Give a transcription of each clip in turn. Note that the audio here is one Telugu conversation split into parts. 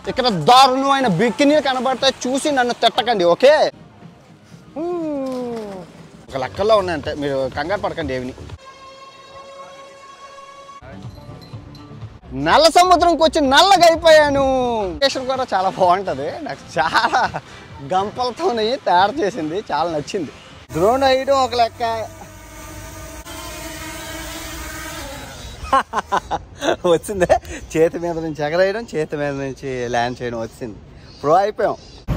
ఇక్కడ దారుణమైన బికినీలు కనబడతాయి చూసి నన్ను తిట్టకండి ఓకే హ్మ్. ఒక లెక్కల్లో ఉన్నాయంటే మీరు కంగారు పడకండి ఏవిని నల్ల సముద్రంకి వచ్చి నల్లగా అయిపోయాను లొకేషన్ కూడా చాలా బాగుంటుంది నాకు చాలా గంపలతోని తయారు చేసింది చాలా నచ్చింది డ్రోన్ వేయడం ఒక లెక్క వచ్చిందే చేతి మీద నుంచి ఎగరేయడం చేతి మీద నుంచి ల్యాండ్ చేయడం వచ్చింది ప్రో అయిపోయాం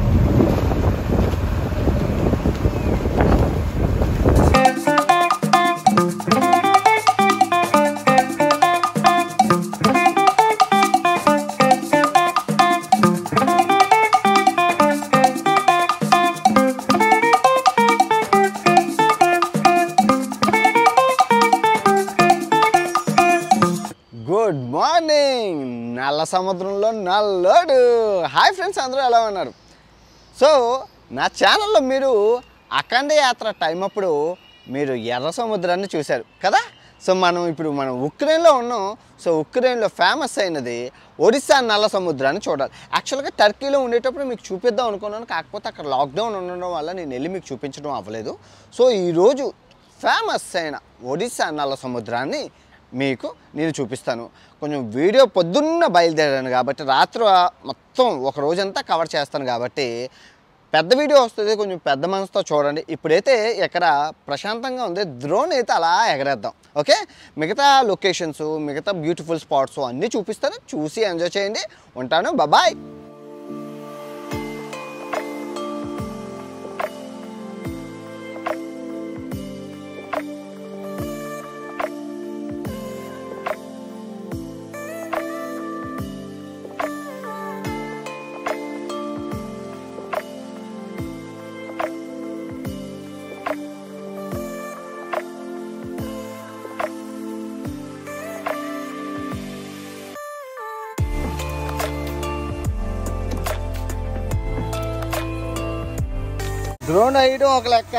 గుడ్ మార్నింగ్ నల్ల సముద్రంలో నల్లోడు హాయ్ ఫ్రెండ్స్ అందరూ ఎలా ఉన్నారు సో నా ఛానల్లో మీరు అఖండ యాత్ర టైం అప్పుడు మీరు ఎర్ర సముద్రాన్ని చూశారు కదా సో మనం ఇప్పుడు మనం ఉక్రెయిన్లో ఉన్నాం సో ఉక్రెయిన్లో ఫేమస్ అయినది ఒరిస్సా నల్ల సముద్రాన్ని చూడాలి యాక్చువల్గా టర్కీలో ఉండేటప్పుడు మీకు చూపిద్దాం అనుకున్నాను కాకపోతే అక్కడ లాక్డౌన్ ఉండడం వల్ల నేను వెళ్ళి మీకు చూపించడం అవ్వలేదు సో ఈరోజు ఫేమస్ అయిన ఒడిస్సా నల్ల సముద్రాన్ని మీకు నేను చూపిస్తాను కొంచెం వీడియో పొద్దున్న బయలుదేరాను కాబట్టి రాత్రి మొత్తం ఒక రోజంతా కవర్ చేస్తాను కాబట్టి పెద్ద వీడియో వస్తుంది కొంచెం పెద్ద మనసుతో చూడండి ఇప్పుడైతే ఇక్కడ ప్రశాంతంగా ఉంది డ్రోన్ అయితే అలా ఎగరేద్దాం ఓకే మిగతా లొకేషన్స్ మిగతా బ్యూటిఫుల్ స్పాట్స్ అన్నీ చూపిస్తాను చూసి ఎంజాయ్ చేయండి ఉంటాను బాయ్ డ్రోన్ వేయడం ఒక లెక్క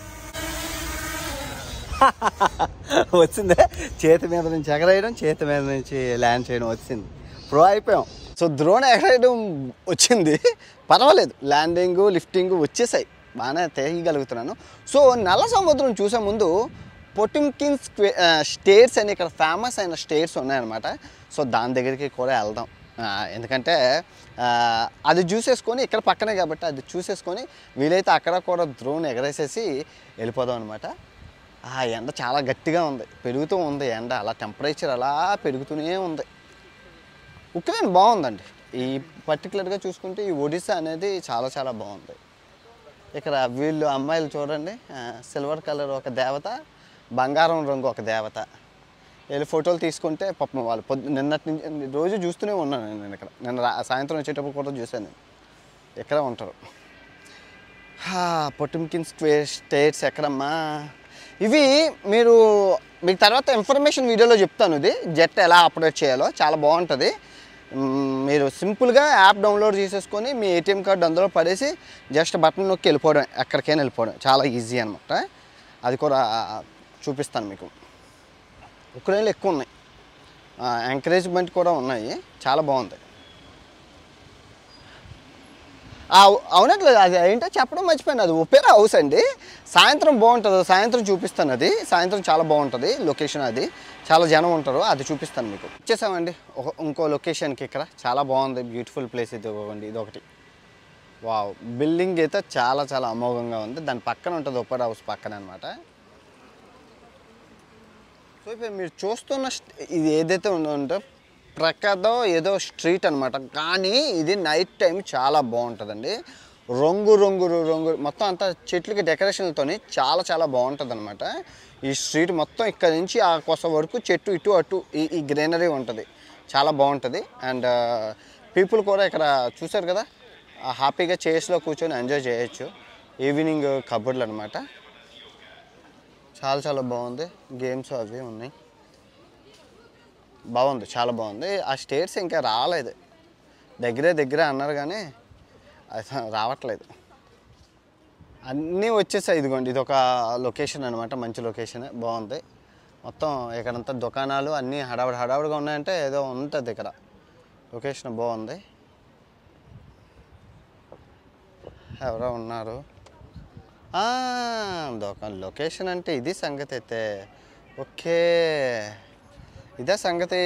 వచ్చిందే చేతి మీద నుంచి ఎగరేయడం చేతి మీద నుంచి ల్యాండ్ చేయడం వచ్చింది ప్రో అయిపోయాం సో డ్రోన్ ఎగరేయడం వచ్చింది పర్వాలేదు ల్యాండింగ్ లిఫ్టింగ్ వచ్చేసాయి బాగానే తేయగలుగుతున్నాను సో నల్ల సముద్రం చూసే ముందు పొటిమ్కిన్ స్క్వే స్టేట్స్ అని ఇక్కడ ఫేమస్ అయిన స్టేట్స్ ఉన్నాయన్నమాట సో దాని దగ్గరికి కూడా వెళ్దాం ఆ, ఎందుకంటే ఆ, అది చూసేసుకొని ఇక్కడ పక్కనే కాబట్టి అది చూసేసుకొని వీలైతే అక్కడ కూడా డ్రోన్ ఎగరేసేసి వెళ్ళిపోదాం అనమాట ఆ ఎండ చాలా గట్టిగా ఉంది పెరుగుతూ ఉంది ఎండ అలా టెంపరేచర్ అలా పెరుగుతూనే ఉంది ఉక్రెయిన్ బాగుందండి ఈ పర్టికులర్గా చూసుకుంటే ఈ ఒడిస్సా అనేది చాలా చాలా బాగుంది ఇక్కడ వీళ్ళు అమ్మాయిలు చూడండి సిల్వర్ కలర్ ఒక దేవత బంగారం రంగు ఒక దేవత వెళ్ళి ఫోటోలు తీసుకుంటే పాపం వాళ్ళు పొద్దు నిన్నటి నుంచి రోజు చూస్తూనే ఉన్నాను నేను ఇక్కడ నిన్న రా- సాయంత్రం వచ్చేటప్పుడు కూడా చూశాను నేను ఎక్కడ ఉంటారు పొటిమ్కిన్ స్క్వేర్ స్టేట్స్ ఎక్కడమ్మా ఇవి మీరు మీకు తర్వాత ఇన్ఫర్మేషన్ వీడియోలో చెప్తాను ఇది జెట్ ఎలా అప్డేట్ చేయాలో చాలా బాగుంటుంది మ్మ్, మీరు సింపుల్గా యాప్ డౌన్లోడ్ చేసేసుకొని మీ ఏటీఎం కార్డు అందులో పడేసి జస్ట్ బటన్ నొక్కి వెళ్ళిపోవడం ఎక్కడికైనా వెళ్ళిపోవడం చాలా ఈజీ అనమాట అది కూడా చూపిస్తాను మీకు ఉక్రెయిన్లో ఎక్కువ ఉన్నాయి ఎంకరేజ్మెంట్ కూడా ఉన్నాయి చాలా బాగుంది ఆ, అవునట్లేదు అది ఏంటో చెప్పడం మర్చిపోయాను అది ఒపేరా హౌస్ అండి సాయంత్రం బాగుంటుంది సాయంత్రం చూపిస్తాను అది సాయంత్రం చాలా బాగుంటుంది లొకేషన్ అది చాలా జనం ఉంటారు అది చూపిస్తాను మీకు వచ్చేసామండి ఒక ఇంకో లొకేషన్కి ఇక్కడ చాలా బాగుంది బ్యూటిఫుల్ ప్లేస్ ఇది ఒకటి ఇది ఒకటి వావ్ బిల్డింగ్ అయితే చాలా చాలా అమోఘంగా ఉంది దాని పక్కన ఉంటుంది ఒపేరా హౌస్ పక్కన అనమాట సో ఇప్పుడు మీరు చూస్తున్న స్ట్- ఇది ఏదైతే ఉందో అంటే ప్రక్కదో ఏదో స్ట్రీట్ అనమాట కానీ ఇది నైట్ టైం చాలా బాగుంటుందండి రంగు రంగు రంగు మొత్తం అంతా చెట్లకి డెకరేషన్లతోని చాలా చాలా బాగుంటుంది అనమాట ఈ స్ట్రీట్ మొత్తం ఇక్కడ నుంచి ఆ కొస వరకు చెట్టు ఇటు అటు ఈ ఈ గ్రీనరీ ఉంటుంది చాలా బాగుంటుంది అండ్ పీపుల్ కూడా ఇక్కడ చూశారు కదా ఆ హ్యాపీగా చైర్స్లో కూర్చొని ఎంజాయ్ చేయొచ్చు ఈవినింగ్ కబుర్లు అనమాట చాలా చాలా బాగుంది గేమ్స్ అవి ఉన్నాయి బాగుంది చాలా బాగుంది ఆ స్టేట్స్ ఇంకా రాలేదు దగ్గరే దగ్గరే అన్నారు కానీ అది రావట్లేదు అన్నీ వచ్చేసాయి ఇదిగోండి ఇది ఒక లొకేషన్ అనమాట మంచి లొకేషన్ బాగుంది మొత్తం ఇక్కడంతా దుకాణాలు అన్నీ హడావుడి హడావుడిగా ఉన్నాయంటే ఏదో ఉంటుంది ఇక్కడ లొకేషన్ బాగుంది ఎవరో ఉన్నారు ఆ, దొక- లొకేషన్ అంటే ఇది సంగతి అయితే ఓకే ఇదే సంగతి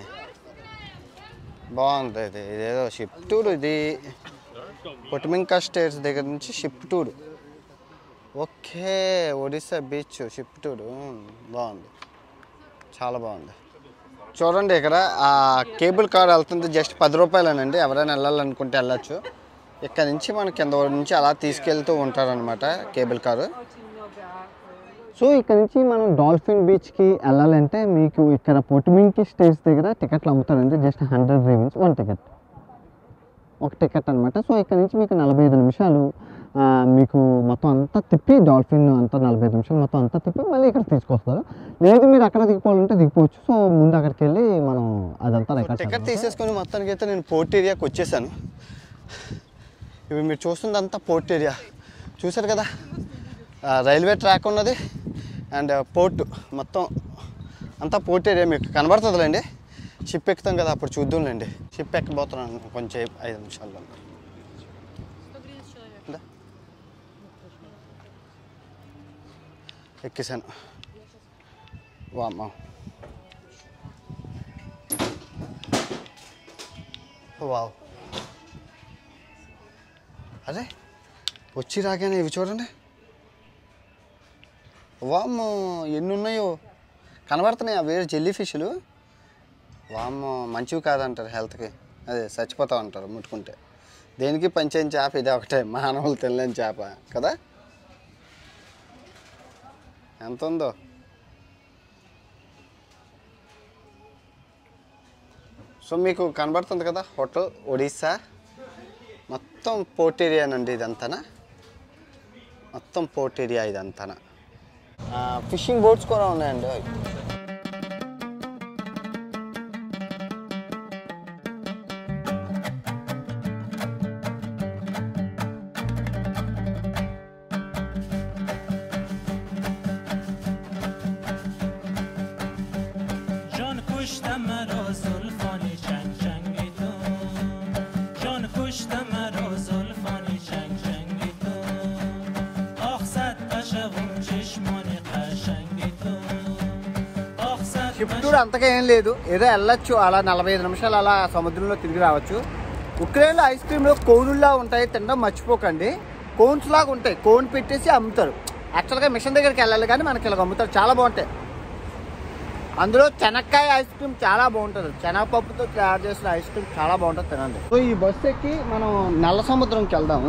బాగుంది ఇది ఇదేదో షిప్ టూర్ ఇది పొటిమింకా స్టేట్స్ దగ్గర నుంచి ship tour okay Odisha beach ship tour బాగుంది చాలా బాగుంది చూడండి ఇక్కడ ఆ కేబుల్ కార్ వెళ్తుంది జస్ట్ పది రూపాయలేనండి ఎవరైనా వెళ్ళాలనుకుంటే వెళ్ళచ్చు ఇక్కడ నుంచి మన కింద నుంచి అలా తీసుకెళ్తూ ఉంటారనమాట కేబుల్ కారు సో ఇక్కడ నుంచి మనం డాల్ఫిన్ బీచ్కి వెళ్ళాలంటే మీకు ఇక్కడ పొటిమింకి స్టేజ్ దగ్గర టికెట్లు అమ్ముతారండి just hundred rupees one ticket ఒక టికెట్ అనమాట సో ఇక్కడ నుంచి మీకు నలభై ఐదు నిమిషాలు ఆ, మీకు మొత్తం అంతా తిప్పి డాల్ఫిన్ అంతా నలభై ఐదు నిమిషాలు మొత్తం అంతా తిప్పి మళ్ళీ ఇక్కడ తీసుకొస్తారు లేదు మీరు అక్కడ దిగిపోవాలంటే దిగిపోవచ్చు సో ముందు అక్కడికి వెళ్ళి మనం అదంతా టికెట్ తీసేసుకొని మొత్తానికి అయితే నేను పోర్ట్ ఏరియాకి వచ్చేసాను ఇవి మీరు చూస్తుందంతా పోర్ట్ ఏరియా చూసారు కదా ఆ, రైల్వే ట్రాక్ ఉన్నది అండ్ పోర్ట్ మొత్తం అంతా పోర్ట్ ఏరియా మీకు కనబడుతుందిలేండి షిప్ ఎక్కుతాం కదా అప్పుడు చూద్దాంలేండి షిప్ ఎక్కబోతున్నాను కొంచెం ఐదు నిమిషాల్లో ఇందా. ఎక్కేసాను వామ్మ వావ్ అదే వచ్చి రాగానే ఇవి చూడండి వామ్మో ఎన్ని ఉన్నాయో కనబడుతున్నాయి ఆ వేరే జెల్లీ ఫిష్లు వామ్మో మంచివి కాదంటారు హెల్త్కి అదే చచ్చిపోతావు అంటారు ముట్టుకుంటే దేనికి పంచేని చేప ఇదే ఒకటే మానవులు తినలేని చేప కదా ఎంత ఉందో సో మీకు కనబడుతుంది కదా హోటల్ ఒడిస్సా మొత్తం పోర్ట్ ఏరియానండి ఇదంతానా మొత్తం పోర్ట్ ఏరియా ఇదంతానా ఫిషింగ్ బోట్స్ కూడా ఉన్నాయండి جان کشتم مرا زلفانی چنگ چنگی تو جان کشتم مرا زلفانی چنگ چنگی تو آخ صد قشقم چشمانی قشنگی تو آخ صد షిప్ టూర్ అంతగా ఏం లేదు ఏదో వెళ్ళొచ్చు అలా నలభై ఐదు నిమిషాలు అలా సముద్రంలో తిరిగి రావచ్చు ఉక్రెయిన్లో ఐస్ క్రీమ్లో కోనుల్లా ఉంటాయి తినడం మర్చిపోకండి కోన్స్ లాగా ఉంటాయి కోన్ పెట్టేసి అమ్ముతారు యాక్చువల్గా మిషన్ దగ్గరికి వెళ్ళాలి కానీ మనకి ఇలా అమ్ముతారు చాలా బాగుంటాయి అందులో శనక్కాయ ఐస్ క్రీమ్ చాలా బాగుంటుంది శనగపప్పుతో తయారు చేసిన ఐస్ క్రీమ్ చాలా బాగుంటుంది తినండి సో ఈ బస్సు ఎక్కి మనం నల్ల సముద్రంకి వెళ్దాము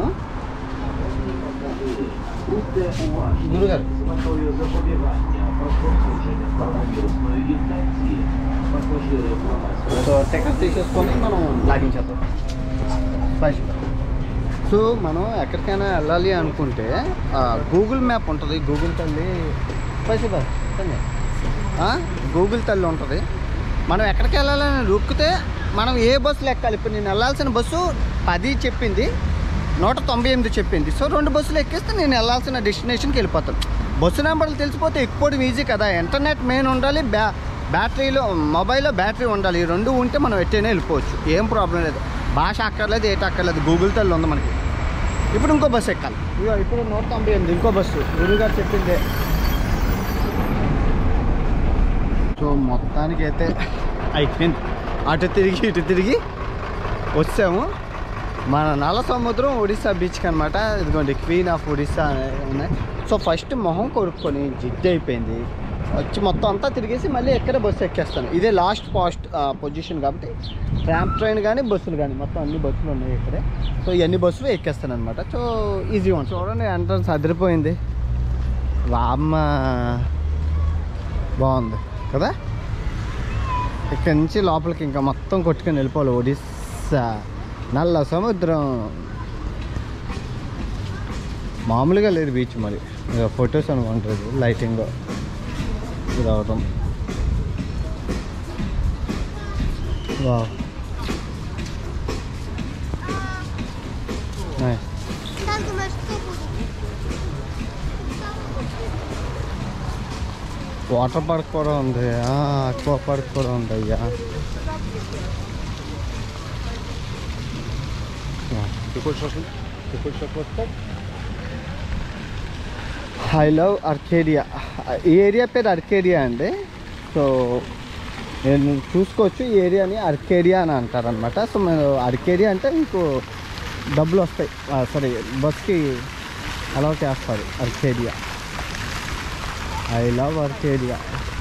గురుగారు సో టికెట్ తీసేసుకొని మనం లాగించేద్దాం ఫస్ట్ సో మనం ఎక్కడికైనా వెళ్ళాలి అనుకుంటే గూగుల్ మ్యాప్ ఉంటుంది గూగుల్ తల్లి పైసా బాయ్ గూగుల్ తల్లి ఉంటుంది మనం ఎక్కడికి వెళ్ళాలని రుక్కితే మనం ఏ బస్సులు ఎక్కాలి ఇప్పుడు నేను వెళ్ళాల్సిన బస్సు పది చెప్పింది నూట తొంభై ఎనిమిది చెప్పింది సో రెండు బస్సులు ఎక్కిస్తే నేను వెళ్ళాల్సిన డెస్టినేషన్కి వెళ్ళిపోతాను బస్సు నెంబర్లు తెలిసిపోతే ఎక్కిపోవడం ఈజీ కదా ఇంటర్నెట్ మెయిన్ ఉండాలి బ్యా బ్యాటరీలో మొబైల్లో బ్యాటరీ ఉండాలి ఈ రెండు ఉంటే మనం ఎట్టైనా వెళ్ళిపోవచ్చు ఏం ప్రాబ్లం లేదు భాష అక్కర్లేదు ఏటి అక్కర్లేదు గూగుల్ తల్లి ఉంది మనకి ఇప్పుడు ఇంకో బస్సు ఎక్కాలి ఇదిగో ఇప్పుడు నూట తొంభై ఎనిమిది ఇంకో బస్సు గురుగారు చెప్పిందే సో మొత్తానికి అయితే అయిపోయింది అటు తిరిగి ఇటు తిరిగి వచ్చాము మన నల్ల సముద్రం ఒడిస్సా బీచ్కి అనమాట ఇదిగోండి క్వీన్ ఆఫ్ ఒడిస్సా అనే ఉన్నాయి సో ఫస్ట్ మొహం కొనుక్కొని జిడ్డు అయిపోయింది వచ్చి మొత్తం అంతా తిరిగేసి మళ్ళీ ఎక్కడ బస్సు ఎక్కేస్తాను ఇదే లాస్ట్ పాస్ట్ పొజిషన్ కాబట్టి ట్రామ్ ట్రైన్ కానీ బస్సులు కానీ మొత్తం అన్ని బస్సులు ఉన్నాయి ఇక్కడే సో ఇవన్నీ బస్సులు ఎక్కేస్తాను అనమాట సో ఈజీ ఉంటుంది చూడండి ఎంట్రన్స్ అదిరిపోయింది వామ్మ బాగుంది కదా ఇక్కడ నుంచి లోపలికి ఇంకా మొత్తం కొట్టుకొని వెళ్ళిపోవాలి ఒడిస్సా నల్ల సముద్రం మామూలుగా లేదు బీచ్ మరి ఇక ఫొటోస్ అనుకుంటుంది లైటింగ్ ఇది అవటం వా Tanto mais pouco. Water park కూడా ఉంది అక్వా పార్క్ కూడా ఉంది అయ్యా కూర్చో పుస్తక్ ఐ లవ్ అర్కేడియా ఈ ఏరియా పేరు అర్కేడియా అండి సో నేను చూసుకోవచ్చు ఈ ఏరియాని అర్కేడియా అని అంటారు అనమాట సో మీరు అర్కేడియా అంటే మీకు డబ్బులు వస్తాయి సారీ బస్కి అలౌ చేస్తారు అర్కేడియా ఐ లవ్ అర్కేడియా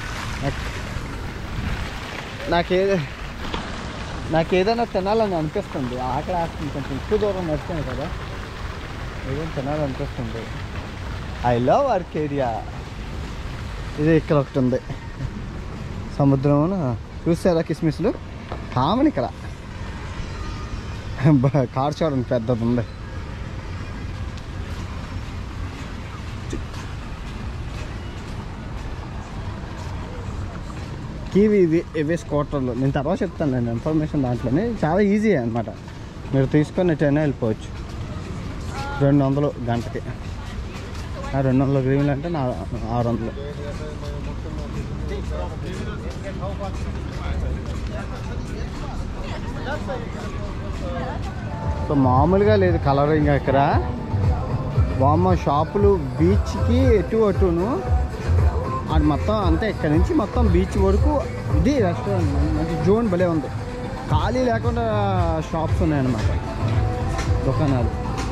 నాకే నాకు ఏదైనా తినాలని అనిపిస్తుంది ఆకలి వేస్తుంది కొంచెం ఎక్కువ దూరం నడిచాను కదా ఏదైనా తినాలనిపిస్తుంది ఐ లవ్ అర్కేడియా ఇది ఇక్కడ ఒకటి ఉంది సముద్రం చూసారా కిస్మిస్లు కామన్ ఇక్కడ బ- కార్ చూడండి పెద్దది ఉంది కీవి ఇవి ఇవే స్కూటర్లు నేను తర్వాత చెప్తాను నేను ఇన్ఫర్మేషన్ దాంట్లోనే చాలా ఈజీ అనమాట మీరు తీసుకొని ఎటైనా వెళ్ళిపోవచ్చు రెండు వందలు గంటకి ఆ రెండు వందల గ్రీన్లు అంటే నా ఆరు వందలు సో మామూలుగా లేదు కలరింగ్ ఇక్కడ వామ్మ షాపులు బీచ్కి ఎటు అటును అది మొత్తం అంతే ఇక్కడ నుంచి మొత్తం బీచ్ వరకు ఇది రెస్టారెంట్ మంచి జోన్ భలే ఉంది ఖాళీ లేకుండా షాప్స్ ఉన్నాయన్నమాట దుకాణాలు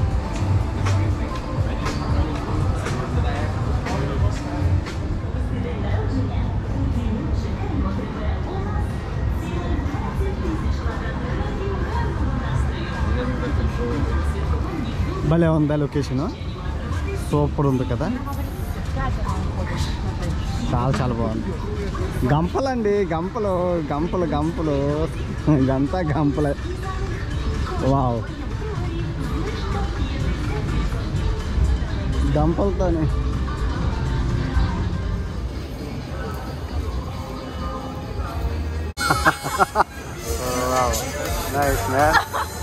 భలే ఉందా లొకేషన్ సూపర్ ఉంది కదా చాలా చాలా బాగుంది గంపలండి గంపలు గంపలు గంపలు ఇదంతా గంపలే వావ్ గంపలతోనే నైస్ మ్యాన్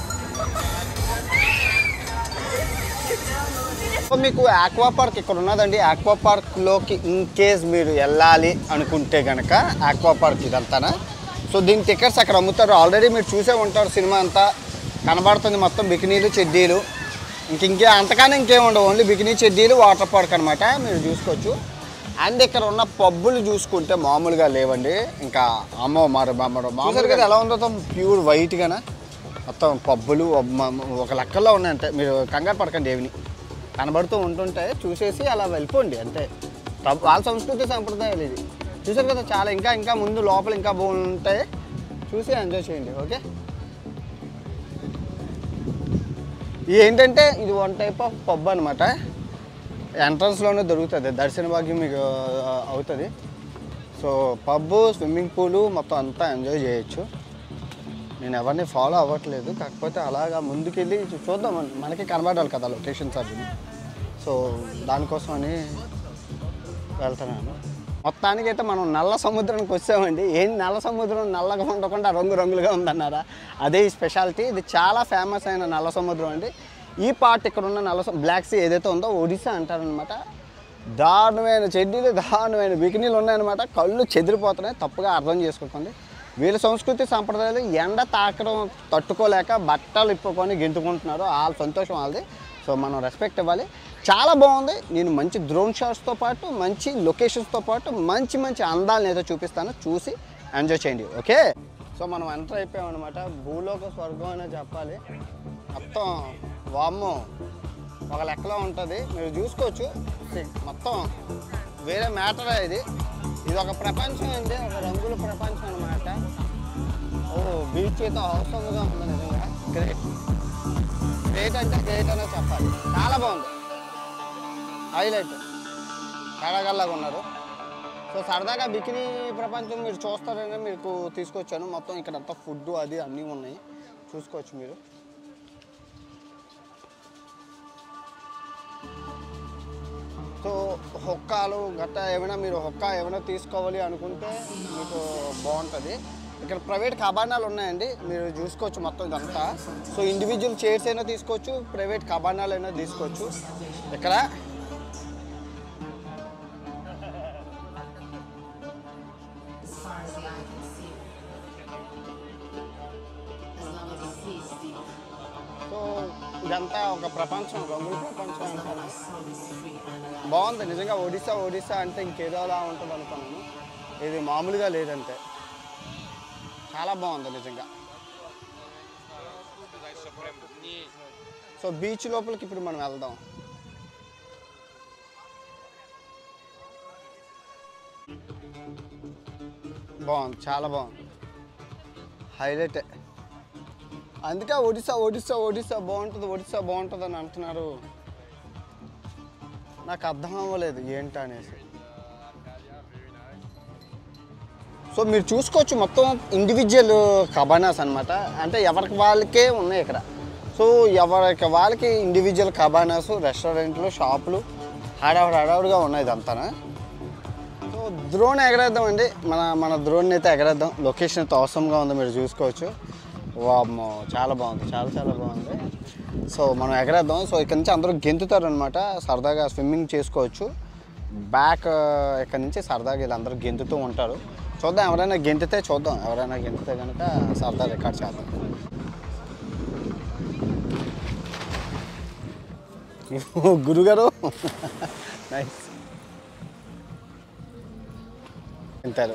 మీకు ఆక్వా పార్క్ ఇక్కడ ఉన్నదండి ఆక్వా పార్క్లోకి ఇన్ కేస్ మీరు వెళ్ళాలి అనుకుంటే కనుక ఆక్వా పార్క్ ఇదంతానా సో దీని టికెట్స్ అక్కడ అమ్ముతారు ఆల్రెడీ మీరు చూసే ఉంటారు సినిమా అంతా కనబడుతుంది మొత్తం బికినీలు చెడ్డీలు ఇంక ఇంకే అంతకన్నా ఇంకేం ఉండవు ఓన్లీ బికినీ చెడ్డీలు వాటర్ పార్క్ అనమాట మీరు చూసుకోవచ్చు అండ్ ఇక్కడ ఉన్న పబ్బులు చూసుకుంటే మామూలుగా లేవండి ఇంకా అమ్మో మరి మామూలు కదా ఎలా ఉందో ప్యూర్ వైట్గానా మొత్తం పబ్బులు మ- ఒక లెక్కల్లో ఉన్నాయంటే మీరు కంగారు పడకండి ఏవిని కనబడుతూ ఉంటుంటే చూసేసి అలా వెళ్ళిపోండి అంతే తప్ప- వాళ్ళ సంస్కృతి సంప్రదాయాలు ఇది చూసారు కదా చాలా ఇంకా ఇంకా ముందు లోపల ఇంకా బాగుంటాయి చూసి ఎంజాయ్ చేయండి ఓకే ఇది ఏంటంటే ఇది వన్ టైప్ ఆఫ్ పబ్ అనమాట ఎంట్రన్స్లోనే దొరుకుతుంది దర్శన భాగ్యం మీకు ఆ, అవుతుంది సో పబ్బు స్విమ్మింగ్ పూలు మొత్తం అంతా ఎంజాయ్ చేయొచ్చు నేను ఎవరిని ఫాలో అవ్వట్లేదు కాకపోతే అలాగా ముందుకెళ్ళి చూ- చూద్దాం మన- మనకి కనబడాలి కదా లొకేషన్స్ అవి సో దానికోసం అని వెళ్తున్నాను మొత్తానికి అయితే మనం నల్ల సముద్రానికి వచ్చామండి ఏం నల్ల సముద్రం నల్లగా ఉండకుండా రంగు రంగులుగా ఉందన్నారా అదే ఈ స్పెషాలిటీ ఇది చాలా ఫేమస్ అయిన నల్ల సముద్రం అండి ఈ పార్ట్ ఇక్కడ ఉన్న నల్ల సము- బ్లాక్ సీ ఏదైతే ఉందో ఒడిశా అంటారనమాట దారుణమైన చెడ్డీలు దారుణమైన బికినీలు ఉన్నాయన్నమాట కళ్ళు చెదిరిపోతున్నాయి తప్పుగా అర్థం చేసుకోకండి వీళ్ళ సంస్కృతి సంప్రదాయాలు ఎండ తాకడం తట్టుకోలేక బట్టలు ఇప్పుకొని గెంతుకుంటున్నారు వాళ్ళ సంతోషం వాళ్ళది సో మనం రెస్పెక్ట్ ఇవ్వాలి చాలా బాగుంది నేను మంచి డ్రోన్ షాట్స్తో పాటు మంచి లొకేషన్స్తో పాటు మంచి మంచి అందాలను ఏదో చూపిస్తాను చూసి ఎంజాయ్ చేయండి ఓకే సో మనం ఎంటర్ అయిపోయామన్నమాట భూలోక స్వర్గం అనే చెప్పాలి మొత్తం వామ్మో ఒక లెక్కలో ఉంటుంది మీరు చూసుకోవచ్చు ఇది మొత్తం వేరే మ్యాటర్ ఇది ఇది ఒక ప్రపంచం అండి ఒక రంగుల ప్రపంచం అన్నమాట ఓ బీచ్ అయితే అవసరంగా ఉంది నిజంగా గ్రేట్ గ్రేట్ అంటే గ్రేట్ అనే చెప్పాలి చాలా బాగుంది హైలైట్ కడగల్లాగా ఉన్నారు సో సరదాగా బికినీ ప్రపంచం మీరు చూస్తారని మీకు తీసుకొచ్చాను మొత్తం ఇక్కడ అంతా ఫుడ్ అది అన్నీ ఉన్నాయి చూసుకోవచ్చు మీరు సో హొక్కాలు గట్టా ఏమైనా మీరు హొక్కా ఏమైనా తీసుకోవాలి అనుకుంటే మీకు బాగుంటుంది ఇక్కడ ప్రైవేట్ కబానాలు ఉన్నాయండి మీరు చూసుకోవచ్చు మొత్తం ఇదంతా సో ఇండివిజువల్ చైర్స్ అయినా తీసుకోవచ్చు ప్రైవేట్ కబానాలు అయినా తీసుకోవచ్చు ఇక్కడ సో ఇదంతా ఒక ప్రపంచం రంగుల ప్రపంచం అంటారా బాగుంది నిజంగా ఒడిస్సా ఒడిస్సా అంటే ఇంకేదోలా ఉంటుంది అనుకున్నాను ఇది మామూలుగా లేదంటే చాలా బాగుంది నిజంగా సో బీచ్ లోపలికి ఇప్పుడు మనం వెళ్దాం బాగుంది చాలా బాగుంది హైలైట్ అందుకే ఒడిస్సా ఒడిస్సా ఒడిస్సా బాగుంటుంది ఒడిస్సా బాగుంటుంది అని అంటున్నారు నాకు అర్థం అవ్వలేదు ఏంటి అనేసి సో మీరు చూసుకోవచ్చు మొత్తం ఇండివిజువల్ కబానాస్ అన్నమాట అంటే ఎవరికి వాళ్ళకే ఉన్నాయి ఇక్కడ సో ఎవరికి వాళ్ళకి ఇండివిజువల్ కబానాస్ రెస్టారెంట్లు షాపులు హడావుడి హడావుడిగా ఉన్నాయి ఇదంతా సో డ్రోన్ ఎగరేద్దాం అండి మన మన డ్రోన్ అయితే ఎగరేద్దాం లొకేషన్ అయితే అవసరంగా ఉంది మీరు చూసుకోవచ్చు వామ్మో చాలా బాగుంది చాలా చాలా బాగుంది సో మనం ఎగరేద్దాం సో ఇక్కడ నుంచి అందరూ గెంతుతారు అనమాట సరదాగా స్విమ్మింగ్ చేసుకోవచ్చు బ్యాక్ ఇక్కడ నుంచి సరదాగా వీళ్ళందరూ గెంతుతూ ఉంటారు చూద్దాం ఎవరైనా గెంతితే చూద్దాం ఎవరైనా గెంతితే కనుక సరదా రికార్డ్ చేద్దాం గురుగారు నైస్ తింటారు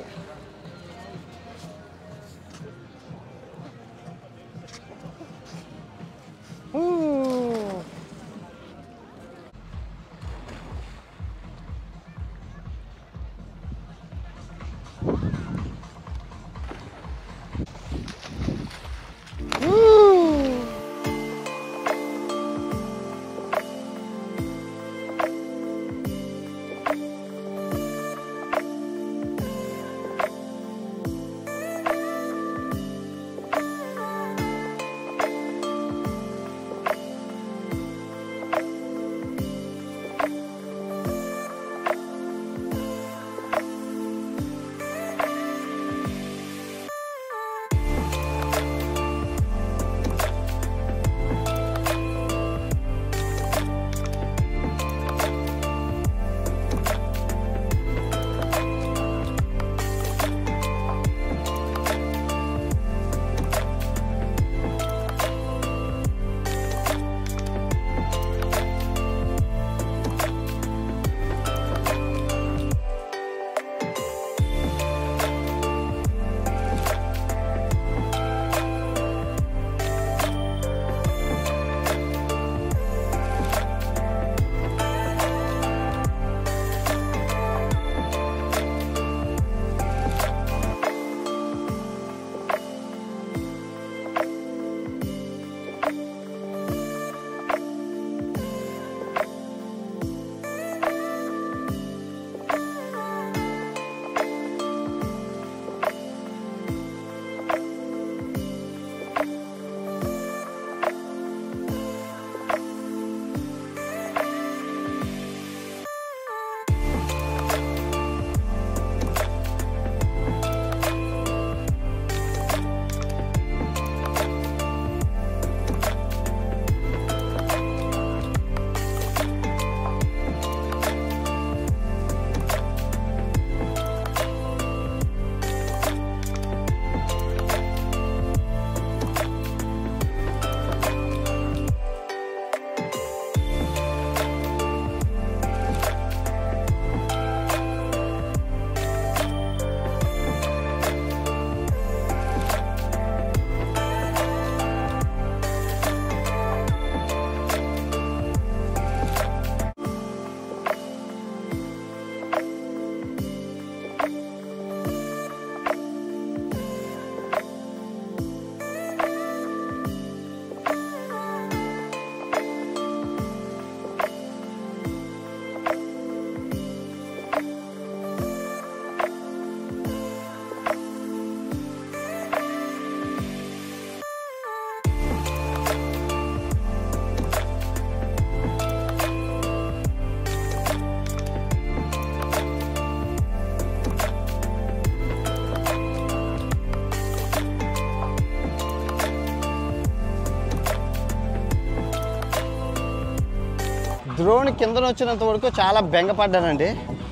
డ్రోన్ కింద వచ్చినంత వరకు చాలా బెంగపడ్డానండి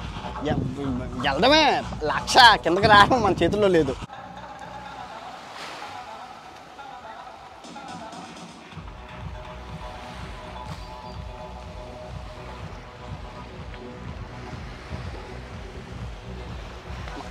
ఎ- వెళ్ళడమే లక్ష కిందకి రావడం మన చేతుల్లో లేదు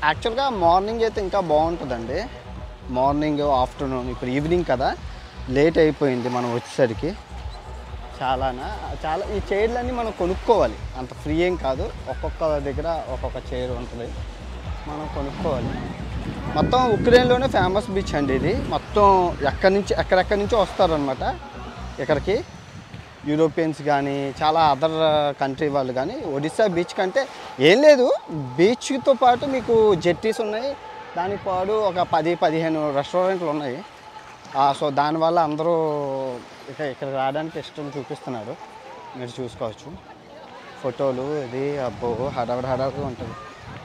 యాక్చువల్గా మార్నింగ్ అయితే ఇంకా బాగుంటుందండి మార్నింగ్ ఆఫ్టర్నూన్ ఇప్పుడు ఈవినింగ్ కదా లేట్ అయిపోయింది మనం వచ్చేసరికి చాలానా చాలా ఈ చైర్లన్నీ మనం కొనుక్కోవాలి అంత ఫ్రీ ఏం కాదు ఒక్కొక్క దగ్గర ఒక్కొక్క చైర్ ఉంటుంది మనం కొనుక్కోవాలి మొత్తం ఉక్రెయిన్లోనే ఫేమస్ బీచ్ అండి ఇది మొత్తం ఎక్కడి నుంచి ఎక్కడెక్కడి నుంచో వస్తారనమాట ఇక్కడికి యూరోపియన్స్ కానీ చాలా అదర్ కంట్రీ వాళ్ళు కానీ ఒడిస్సా బీచ్ కంటే ఏం లేదు బీచ్తో పాటు మీకు జెట్టీస్ ఉన్నాయి దానికి పాటు ఒక పది పదిహేను రెస్టారెంట్లు ఉన్నాయి ఆ, సో దానివల్ల అందరూ ఇక ఇక్కడికి రావడానికి ఇష్టం చూపిస్తున్నారు మీరు చూసుకోవచ్చు ఫోటోలు ఇది అబ్బో హడావిడి హడావిడిగా ఉంటుంది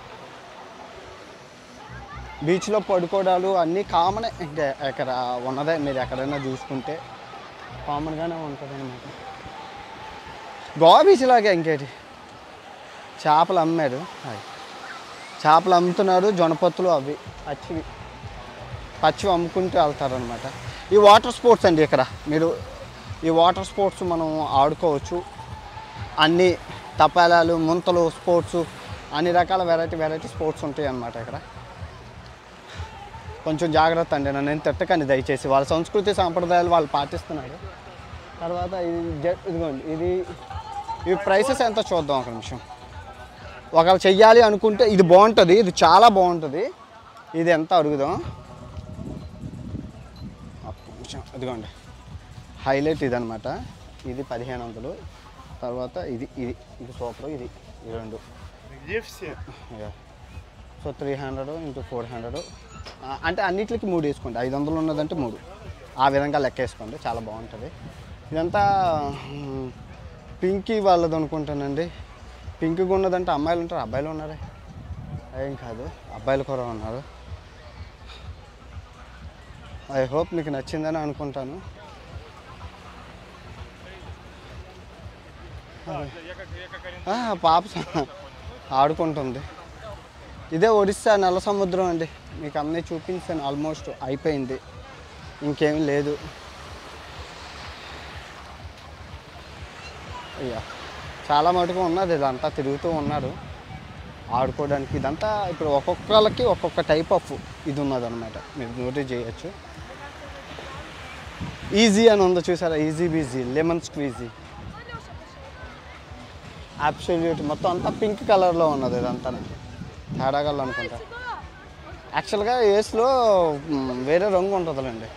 బీచ్లో పడుకోవడాలు అన్నీ కామనే ఇంకా ఇక్కడ ఉన్నదే మీరు ఎక్కడైనా చూసుకుంటే కామన్గానే ఉంటుంది అనమాట గోవా బీచ్ లాగే ఇంకేటి చేపలు అమ్మాడు హాయ్. చేపలు అమ్ముతున్నారు జొనపత్తులు అవి పచ్చివి పచ్చివి అమ్ముకుంటూ వెళ్తారనమాట ఈ వాటర్ స్పోర్ట్స్ అండి ఇక్కడ మీరు ఈ వాటర్ స్పోర్ట్స్ మనం ఆడుకోవచ్చు అన్ని తపాలాలు ముంతలు స్పోర్ట్స్ అన్ని రకాల వెరైటీ వెరైటీ స్పోర్ట్స్ ఉంటాయి అన్నమాట ఇక్కడ కొంచెం జాగ్రత్త అండి నన్ను నేను తిట్టకండి దయచేసి వాళ్ళ సంస్కృతి సాంప్రదాయాలు వాళ్ళు పాటిస్తున్నారు తర్వాత ఇది జ- ఇదిగోండి ఇది ఈ ప్రైసెస్ ఎంత చూద్దాం ఒక నిమిషం ఒకవేళ చెయ్యాలి అనుకుంటే ఇది బాగుంటుంది ఇది చాలా బాగుంటుంది ఇది ఎంత అడుగుదాం ఒక్క నిమిషం ఇదిగోండి హైలైట్ ఇది అనమాట ఇది పదిహేను వందలు తర్వాత ఇది ఇది ఇది సూపర్ ఇది ఈ రెండు Где все? Yeah. So three hundred into four hundred అంటే అన్నిటికి మూడు వేసుకోండి ఐదు వందలు ఉన్నదంటే మూడు ఆ విధంగా లెక్క వేసుకోండి చాలా బాగుంటుంది ఇదంతా మ్, పింకీ వాళ్ళది అనుకుంటానండి పింక్గా ఉన్నదంటే అమ్మాయిలు ఉంటారు అబ్బాయిలు ఉన్నారే ఏం కాదు అబ్బాయిలు కూడా ఉన్నారు ఐ హోప్ మీకు నచ్చిందని అనుకుంటాను ఆ, పాప స- ఆడుకుంటుంది ఇదే ఒడిస్సా నల్ల సముద్రం అండి మీకు అన్నీ చూపించాను ఆల్మోస్ట్ అయిపోయింది ఇంకేమీ లేదు అయ్యా చాలా మటుకు ఉన్నది ఇదంతా తిరుగుతూ ఉన్నారు ఆడుకోవడానికి ఇదంతా ఇప్పుడు ఒక్కొక్కళ్ళకి ఒక్కొక్క టైప్ ఆఫ్ ఇది ఉన్నదన్నమాట మీరు నోటీస్ చేయొచ్చు ఈజీ అని ఉందో చూసారా easy peasy lemon squeezy absolute మొత్తం అంతా పింక్ కలర్లో ఉన్నది ఇదంతా తేడాగల్ అనుకుంటా యాక్చువల్గా ఏస్లో మ్, వేరే రంగు ఉంటుందిలేండి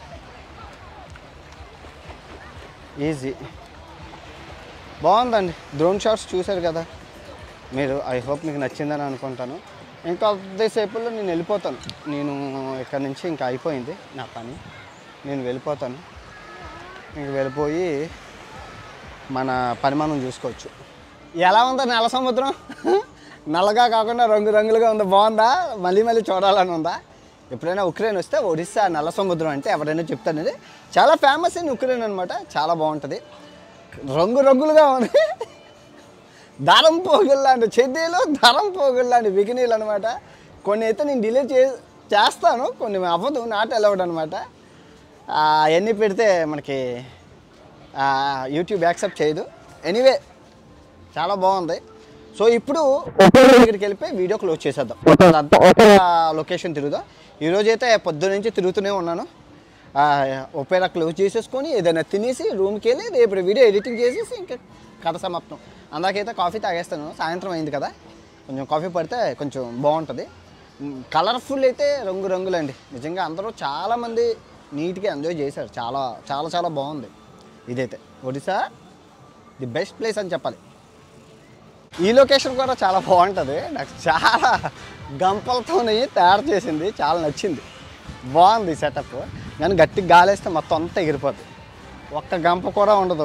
ఈజీ బాగుందండి డ్రోన్ షాట్స్ చూశారు కదా మీరు ఐ హోప్ మీకు నచ్చిందని అనుకుంటాను ఇంకా కొద్దిసేపులో నేను వెళ్ళిపోతాను నేను ఇక్కడ నుంచి ఇంకా అయిపోయింది నా పని నేను వెళ్ళిపోతాను ఇంక వెళ్ళిపోయి మన పని మనం చూసుకోవచ్చు ఎలా ఉందా నల్ల సముద్రం నల్లగా కాకుండా రంగు రంగులుగా ఉంది బాగుందా మళ్ళీ మళ్ళీ చూడాలని ఉందా ఎప్పుడైనా ఉక్రెయిన్ వస్తే ఒడిస్సా నల్ల సముద్రం అంటే ఎవరైనా చెప్తానండి చాలా ఫేమస్ అయిన ఉక్రెయిన్ అనమాట చాలా బాగుంటుంది రంగు రంగులుగా ఉంది దారం పోగుల్లాంటి చెద్దీలు దారం పోగుల్లాంటి బికినీలు అనమాట కొన్ని అయితే నేను డిలీట్ చే చేస్తాను కొన్ని అవ్వదు నాట్ అలౌడ్ అనమాట అవన్నీ పెడితే మనకి ఆ, యూట్యూబ్ యాక్సెప్ట్ చేయదు ఎనీవే చాలా బాగుంది సో ఇప్పుడు ఒప్పేరా దగ్గరికి వెళ్ళిపోయి వీడియో క్లోజ్ చేసేద్దాం అదంతా ఒప్పేరా లొకేషన్ తిరుగుదాం ఈరోజు అయితే పొద్దున్న నుంచి తిరుగుతూనే ఉన్నాను ఆ, ఒపేరా క్లోజ్ చేసేసుకొని ఏదైనా తినేసి రూమ్కి వెళ్ళి రేపు వీడియో ఎడిటింగ్ చేసేసి ఇంకా కథ సమాప్తం అందాకైతే కాఫీ తాగేస్తాను సాయంత్రం అయింది కదా కొంచెం కాఫీ పడితే కొంచెం బాగుంటుంది కలర్ఫుల్ అయితే రంగు రంగులండి నిజంగా అందరూ చాలామంది నీట్గా ఎంజాయ్ చేశారు చాలా చాలా చాలా బాగుంది ఇదైతే ఒడిశా ది బెస్ట్ ప్లేస్ అని చెప్పాలి ఈ లొకేషన్ కూడా చాలా బాగుంటుంది నాకు చాలా గంపలతోని తయారు చేసింది చాలా నచ్చింది బాగుంది సెటప్ కానీ గట్టిగా గాలేస్తే మొత్తం అంతా ఎగిరిపోతుంది ఒక్క గంప కూడా ఉండదు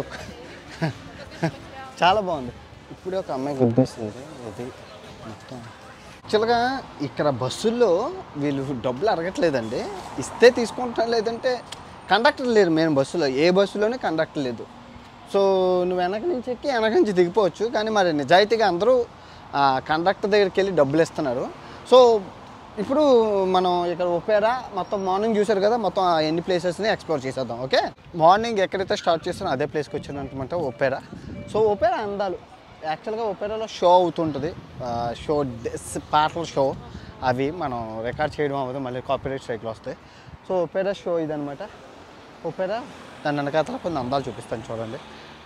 చాలా బాగుంది ఇప్పుడే ఒక అమ్మాయి గుర్తిస్తుంది ఇది మొత్తం యాక్చువల్గా ఇక్కడ బస్సుల్లో వీళ్ళు డబ్బులు అడగట్లేదండి ఇస్తే తీసుకుంటాం లేదంటే కండక్టర్ లేరు మెయిన్ బస్సులో ఏ బస్సులోనే కండక్టర్ లేదు సో నువ్వు వెనక నుంచి ఎక్కి వెనక నుంచి దిగిపోవచ్చు కానీ మరి నిజాయితీగా అందరూ ఆ, కండక్టర్ దగ్గరికి వెళ్ళి డబ్బులు ఇస్తున్నారు సో ఇప్పుడు మనం ఇక్కడ ఒపేరా మొత్తం మార్నింగ్ చూసారు కదా మొత్తం ఆ ఎన్ని ప్లేసెస్ని ఎక్స్ప్లోర్ చేసేద్దాం ఓకే మార్నింగ్ ఎక్కడైతే స్టార్ట్ చేస్తానో అదే ప్లేస్కి వచ్చాను అనమాట ఒపేరా సో ఒపేరా అందాలు యాక్చువల్గా ఒపేరాలో షో అవుతుంటుంది ఆ, షో డెస్ పాటల షో అవి మనం రికార్డ్ చేయడం అవ్వదు మళ్ళీ కాపీరైట్ స్ట్రైక్లు వస్తాయి సో ఒపేరా షో ఇదనమాట ఒపేరా దాని వెనకాతల కొన్ని అందాలు చూపిస్తాను చూడండి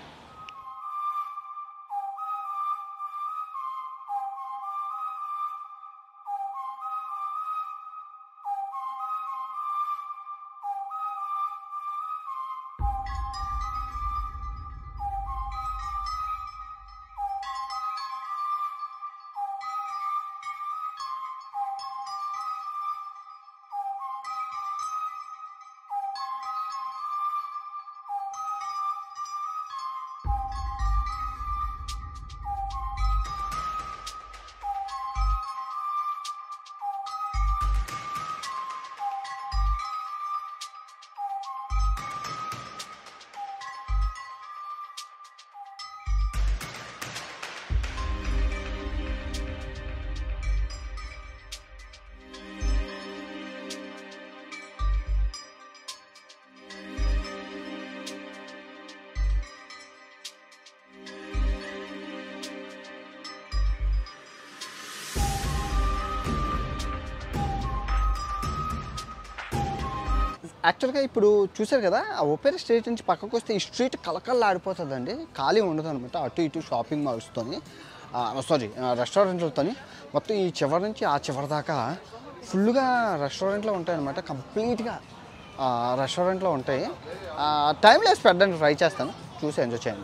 యాక్చువల్గా ఇప్పుడు చూశారు కదా ఆ ఒపేరా స్ట్రీట్ నుంచి పక్కకు వస్తే ఈ స్ట్రీట్ కలకల్లా ఆడిపోతుందండి ఖాళీ ఉండదు అనమాట అటు ఇటు షాపింగ్ మాల్స్తోని సారీ రెస్టారెంట్లతోని మొత్తం ఈ చివరి నుంచి ఆ చివరి దాకా ఫుల్గా రెస్టారెంట్లో ఉంటాయన్నమాట కంప్లీట్గా రెస్టారెంట్లో ఉంటాయి టైం లెస్ పెట్టడానికి ట్రై చేస్తాను చూసి ఎంజాయ్ చేయండి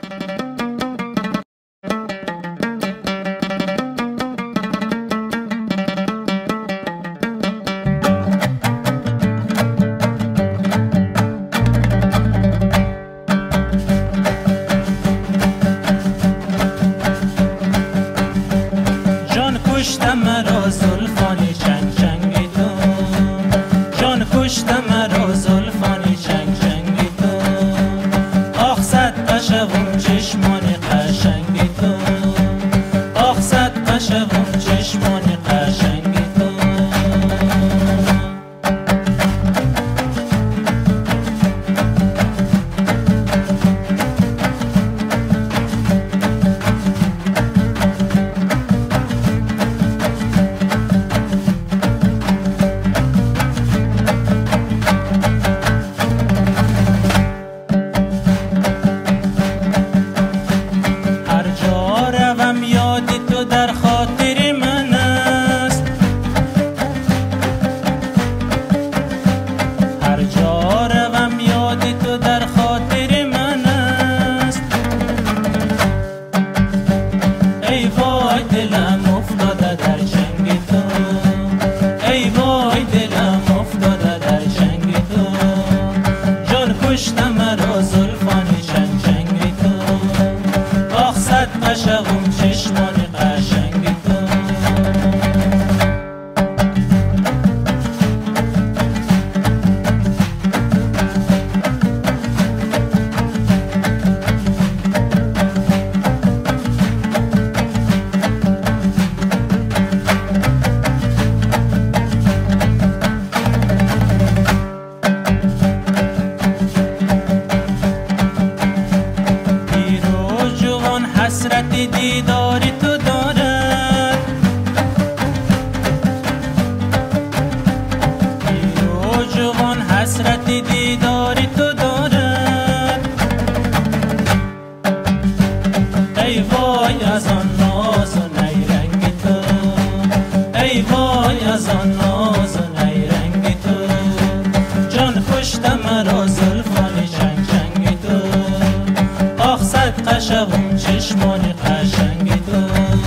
جان کشتم مرا زلفانی چنگ چنگی تو جان کشتم مرا زلفانی چنگ چنگی تو آخ صد قشقم چشمان قشنگی تو آخ صد قشقم چشمان قشنگی تو هر جا روم یاد تو در خاطر من است هر جا روم یاد تو در خاطر من است ای وای دلم افتاده در چنگ تو ای وای دلم افتاده در چنگ تو جان کشتم مرا زلفان چنگ چنگ تو آخ صد قشقم چشمان قشنگ تو پیر و جوان حسرت دیدار تو دارد پیر و جوان حسرت دیدار تو دارد ای وای از آن ناز و نیرنگ تو ای وای از آن ناز و نیرنگ تو جان کشتم مرا زلفان چنگ چنگ تو آخ صد قشقم چشمان قشنگ تو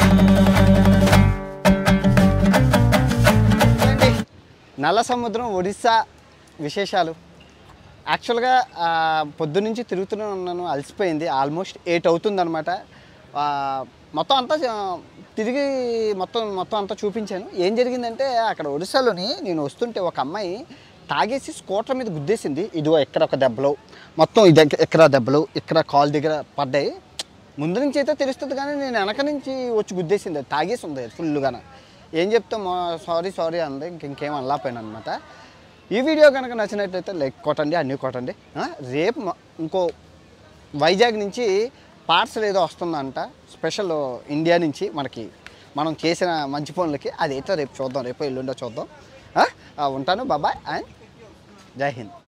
నల్ల సముద్రం ఒడిస్సా విశేషాలు యాక్చువల్గా ఆ, పొద్దునుంచి తిరుగుతూనే ఉన్నాను అలసిపోయింది ఆల్మోస్ట్ ఎయిట్ అవుతుందన్నమాట ఆ, మొత్తం అంతా ఆ, తిరిగి మొత్తం మొత్తం అంతా చూపించాను ఏం జరిగిందంటే అక్కడ ఒడిస్సాలోని నేను వస్తుంటే ఒక అమ్మాయి తాగేసి స్కూటర్ మీద గుద్దేసింది ఇదిగో ఇక్కడ ఒక దెబ్బలు మొత్తం ఇది ఇక్కడ దెబ్బలు ఇక్కడ కాల్ దగ్గర పడ్డాయి ముందు నుంచి అయితే తెలుస్తుంది కానీ నేను వెనక నుంచి వచ్చి గుద్దేసింది అది తాగేసి ఉంది ఫుల్గాన ఏం చెప్తాం సారీ సారీ అంది ఇంక ఇంకేం అనలేకపోయాను అనమాట ఈ వీడియో కనుక నచ్చినట్లయితే లైక్ కొట్టండి అన్నీ కొట్టండి ఆ, రేపు మ- ఇంకో వైజాగ్ నుంచి పార్సల్ ఏదో వస్తుందంట స్పెషల్ ఇండియా నుంచి మనకి మనం చేసిన మంచి పనులకి అది ఎట్లా రేపు చూద్దాం రేపు ఎల్లుండో చూద్దాం ఆ? ఆ, ఉంటాను బాబాయ్ అండ్ జై హింద్